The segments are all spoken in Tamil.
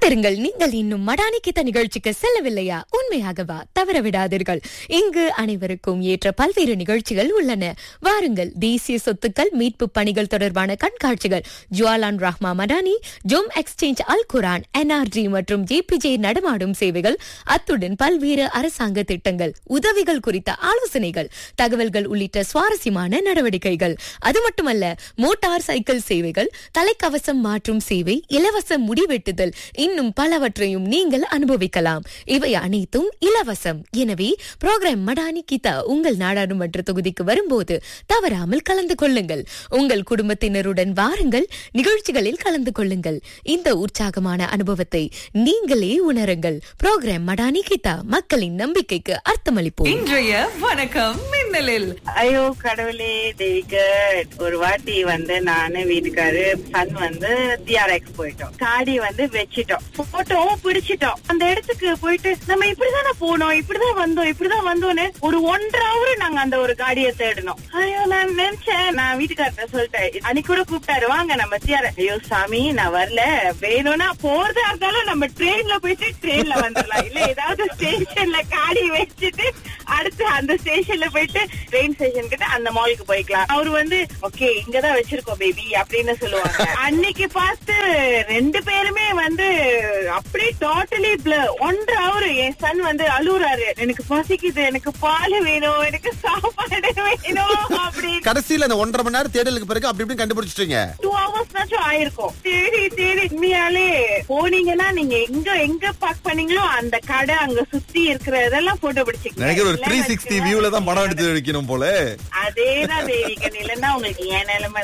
காத்திருங்கள் நீங்கள் இன்னும் மடானி கித்த நிகழ்ச்சிக்கு செல்லவில்லையா உண்மையாகவா தவற விடாதீர்கள் இங்கு அனைவருக்கும் ஏற்ற பல்வேறு நிகழ்ச்சிகள் உள்ளன வாருங்கள் தேசிய சொத்துக்கள் மீட்பு பணிகள் தொடர்பான கண்காட்சிகள் ஜுவாலான் Rahmah Madani Jom exchange Al Quran NRG மற்றும் ஜேபிஜே நடமாடும் சேவைகள் அத்துடன் பல்வேறு அரசாங்க திட்டங்கள் உதவிகள் குறித்த ஆலோசனைகள் தகவல்கள் உள்ளிட்ட சுவாரஸ்யமான நடவடிக்கைகள் அது மட்டுமல்ல மோட்டார் சைக்கிள் சேவைகள் தலைக்கவசம் மாற்றும் சேவை இலவச முடிவெட்டுதல் இன்னும் பலவற்றையும் நீங்கள் அனுபவிக்கலாம் இவை அனைத்தும் இலவசம் எனவே புரோகிராம் மடானி கீதா உங்கள் நாடாளுமன்ற தொகுதிக்கு வரும்போது தவறாமல் கலந்து கொள்ளுங்கள் உங்கள் குடும்பத்தினருடன் வாருங்கள் நிகழ்ச்சிகளில் கலந்து கொள்ளுங்கள் இந்த உற்சாகமான அனுபவத்தை நீங்களே உணருங்கள் புரோகிராம் மடானி கீதா மக்களின் நம்பிக்கைக்கு அர்த்தமளிப்போம் இன்றைய வணக்கம் மின்னலில் ஐயோ கடவுளே டேவிகட் ஒரு வாட்டி வந்து நானு வீட்டுக்காரு சன் வந்து டிஆர்எக்ஸ் போயிட்டோம் காடி வந்து வச்சிட்டோம் போட்டோவும் பிடிச்சிட்டோம் அந்த இடத்துக்கு போயிட்டு நம்ம இப்படிதானே போனோம் இப்படிதான் வந்தோம் இப்படிதான் வந்தோம்னு ஒரு ஒன்றரை ஹவர் நாங்க அந்த ஒரு காடியை தேடணும் ஐயோ நான் நினைச்சேன் நான் வீட்டுக்காரர்ட்ட சொல்லிட்டேன் அன்னைக்கு கூட கூப்பிட்டாரு வாங்க நம்ம டிஆர் ஐயோ சாமி நான் வரல வேணும்னா போறதா இருந்தாலும் நம்ம ட்ரெயின்ல போயிட்டு ட்ரெயின்ல வந்துடலாம் இல்ல ஏதாவது ஸ்டேஷன்ல காடி வச்சுட்டு அடுத்து அந்த ஸ்டேஷன்ல போயிட்டு ட்ரெயின் ஸ்டேஷன் கிட்ட அந்த மாலுக்கு போய்க்கலாம் அவரு வந்து ஓகே இங்கதான் வச்சிருக்கோம் பேபி அப்படின்னு சொல்லுவாங்க அன்னைக்கு பார்த்து ரெண்டு பேருமே வந்து அப்படியே டோட்டலி ஒன்றரை அவரு என் சன் வந்து அழுகுறாரு எனக்கு பசிக்குது எனக்கு பால் வேணும் எனக்கு சாப்பாடு வேணும் அப்படின்னு கடைசியில அந்த ஒன்றரை மணி நேரம் தேடலுக்கு பிறகு அப்படி இப்படி கண்டுபிடிச்சிட்டீங்க டூ ஹவர்ஸ்னாச்சும் ஆயிருக்கும் தேடி தேடி உண்மையாலே போனீங்கன்னா நீங்க எங்க எங்க பார்க் பண்ணீங்களோ அந்த கடை அங்க சுத்தி இருக்கிற இதெல்லாம் போட்டோ நினைக்கிற ஒரு த்ரீ பிடிச்சிக்கலாம் சிக்ஸ்டி வியூல தான் படம் எடுத்து வைக்கணும் போல அதேதான் தேவிகன் இல்லைன்னா உங்களுக்கு ஏன் நிலைமை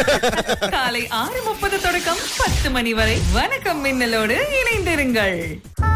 தான் காலை ஆறு முப்பது தொடக்கம் பத்து மணி வரை வணக்கம் மின்னலோடு இணைந்திருங்கள்